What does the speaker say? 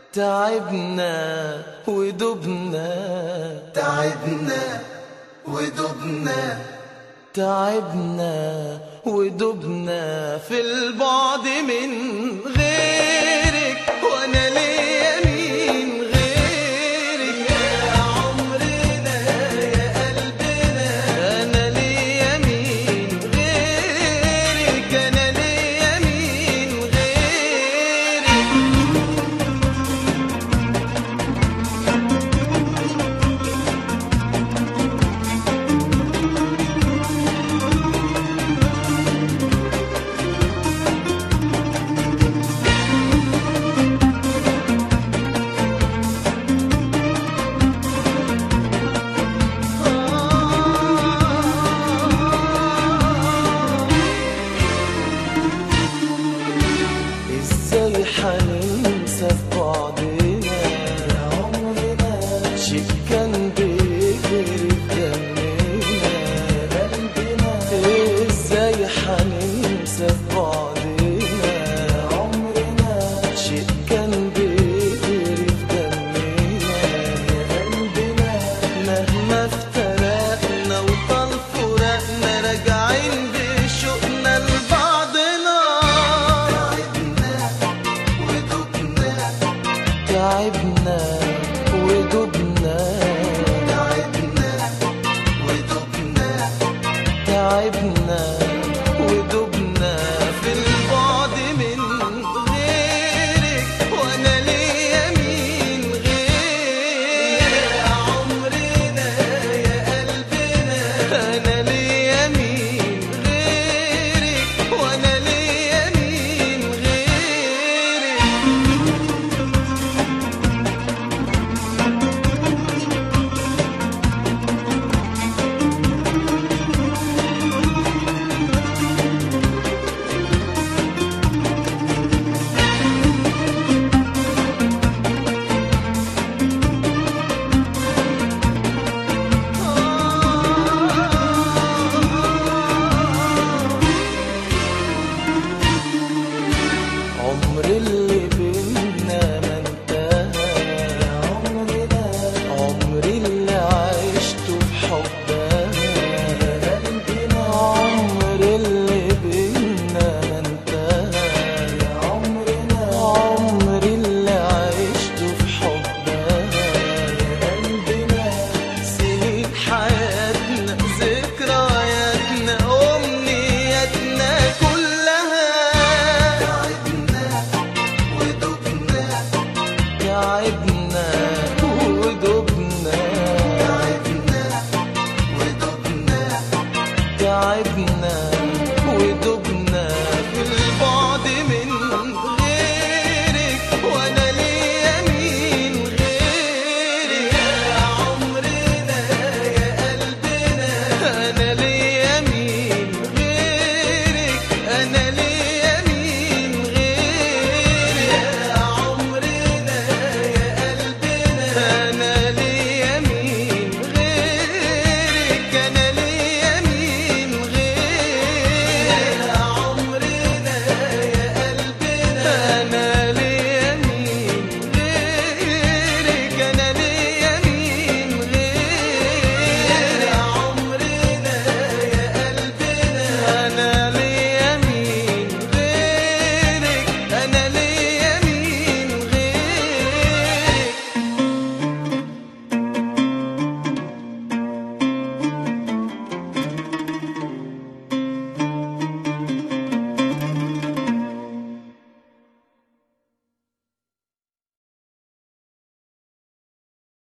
تعبنا ودبنا تعبنا ودبنا تعبنا ودبنا في البعد من غيرك وانا ليا مين غيرك يا عمرنا يا قلبنا انا ليا مين غيرك انا ليا مين غيرك ازاي حننسى في بعضنا يا عمرنا شيء كان بيجري في دمنا يا قلبنا ازاي حننسى في بعضنا يا عمرنا شيء كان بيجري في دمنا يا قلبنا مهما افترقنا وطال فراقنا راجعين بشوقنا لبعضنا تعبنا ودبنا تعبنا ودبنا تعبنا ودبنا تعبنا ودبنا في البعد من غيرك وانا ليا مين غيرك يا عمرنا يا قلبنا انا ليا مين غيرك وانا ليا مين غيرك عمر اللي بينا ما انتهى يا عمرنا عمر اللي عشته في حبها يا قلبنا عمر اللي بينا ما انتهى يا عمرنا عمر اللي عشته في حبها يا قلبنا سنين حياتنا ذكرياتنا أمنياتنا كلها تعبنا ودبنا تعبنا